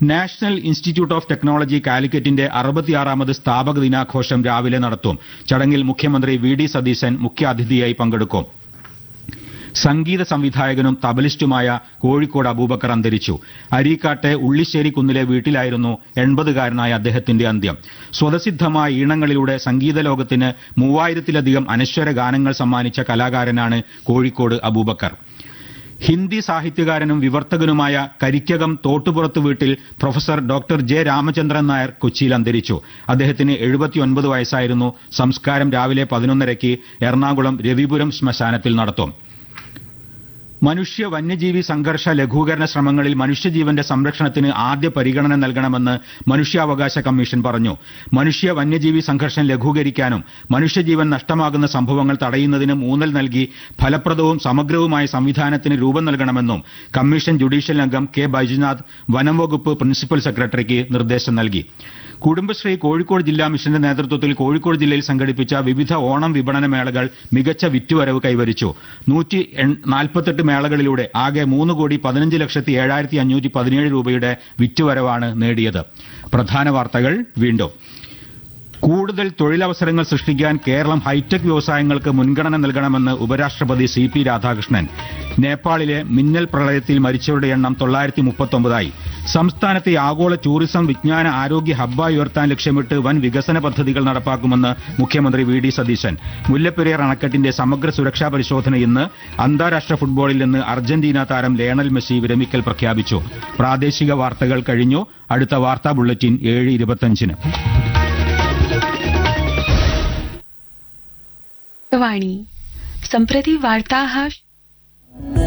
national institute of technology കാലിക്കറ്റിന്റെ അറുപത്തിയാറാമത് സ്ഥാപക ദിനാഘോഷം രാവിലെ നടത്തും ചടങ്ങിൽ മുഖ്യമന്ത്രി വി ഡി സതീശൻ മുഖ്യാതിഥിയായി പങ്കെടുക്കും സംഗീത സംവിധായകനും തബലിസ്റ്റുമായ കോഴിക്കോട് അബൂബക്കർ അന്തരിച്ചു അരീക്കാട്ടെ ഉള്ളിശ്ശേരി കുന്നിലെ വീട്ടിലായിരുന്നു എൺപതുകാരനായ അദ്ദേഹത്തിന്റെ അന്ത്യം സ്വതസിദ്ധമായ ഈണങ്ങളിലൂടെ സംഗീത ലോകത്തിന് മൂവായിരത്തിലധികം അനശ്വര ഗാനങ്ങൾ സമ്മാനിച്ച കലാകാരനാണ് കോഴിക്കോട് അബൂബക്കർ ഹിന്ദി സാഹിത്യകാരനും വിവർത്തകനുമായ കരിക്കകം തോട്ടുപുറത്ത് വീട്ടിൽ professor doctor J Ramachandran Nair കൊച്ചിയിൽ അന്തരിച്ചു അദ്ദേഹത്തിന് എഴുപത്തിയൊൻപത് വയസ്സായിരുന്നു സംസ്കാരം രാവിലെ പതിനൊന്നരയ്ക്ക് എറണാകുളം രവിപുരം ശ്മശാനത്തിൽ നടത്തും മനുഷ്യ വന്യജീവി സംഘർഷ ലഘൂകരണ ശ്രമങ്ങളിൽ മനുഷ്യജീവന്റെ സംരക്ഷണത്തിന് ആദ്യ പരിഗണന നൽകണമെന്ന് മനുഷ്യാവകാശ കമ്മീഷൻ പറഞ്ഞു മനുഷ്യ വന്യജീവി സംഘർഷം ലഘൂകരിക്കാനും മനുഷ്യജീവൻ നഷ്ടമാകുന്ന സംഭവങ്ങൾ തടയുന്നതിനും ഊന്നൽ നൽകി ഫലപ്രദവും സമഗ്രവുമായ സംവിധാനത്തിന് രൂപം നൽകണമെന്നും കമ്മീഷൻ ജുഡീഷ്യൽ അംഗം കെ ബൈജുനാഥ് വനം വകുപ്പ് പ്രിൻസിപ്പൽ സെക്രട്ടറിക്ക് നിർദ്ദേശം നൽകി കുടുംബശ്രീ കോഴിക്കോട് ജില്ലാ മിഷന്റെ നേതൃത്വത്തിൽ കോഴിക്കോട് ജില്ലയിൽ സംഘടിപ്പിച്ച വിവിധ ഓണം വിപണന മേളകൾ മികച്ച വിറ്റുവരവ് കൈവരിച്ചു നൂറ്റി നാൽപ്പത്തെട്ട് മേളകളിലൂടെ ആകെ മൂന്ന് കോടി പതിനഞ്ച് ലക്ഷത്തി ഏഴായിരത്തി അഞ്ഞൂറ്റി പതിനേഴ് രൂപയുടെ വിറ്റുവരവാണ് നേടിയത് പ്രധാന വാർത്തകൾ വീണ്ടും കൂടുതൽ തൊഴിലവസരങ്ങൾ സൃഷ്ടിക്കാൻ കേരളം ഹൈടെക് വ്യവസായങ്ങൾക്ക് മുൻഗണന നൽകണമെന്ന് ഉപരാഷ്ട്രപതി സി പി രാധാകൃഷ്ണൻ നേപ്പാളിലെ മിന്നൽ പ്രളയത്തിൽ മരിച്ചവരുടെ എണ്ണം തൊള്ളായിരത്തി മുപ്പത്തൊമ്പതായി സംസ്ഥാനത്തെ ആഗോള ടൂറിസം വിജ്ഞാന ആരോഗ്യ ഹബ്ബായി ഉയർത്താൻ ലക്ഷ്യമിട്ട് വൻ വികസന പദ്ധതികൾ നടപ്പാക്കുമെന്ന് മുഖ്യമന്ത്രി വി ഡി സതീശൻ മുല്ലപ്പെരിയാർ അണക്കെട്ടിന്റെ സമഗ്ര സുരക്ഷാ പരിശോധന ഇന്ന് അന്താരാഷ്ട്ര ഫുട്ബോളിൽ നിന്ന് അർജന്റീന താരം ലയണൽ മെസ്സി വിരമിക്കൽ പ്രഖ്യാപിച്ചു പ്രാദേശിക വാർത്തകൾ കഴിഞ്ഞു അടുത്ത വാർത്താ ബുള്ളറ്റിൻ ഏഴ് ഇരുപത്തഞ്ചിന് वाणी सम्प्रति वार्ताः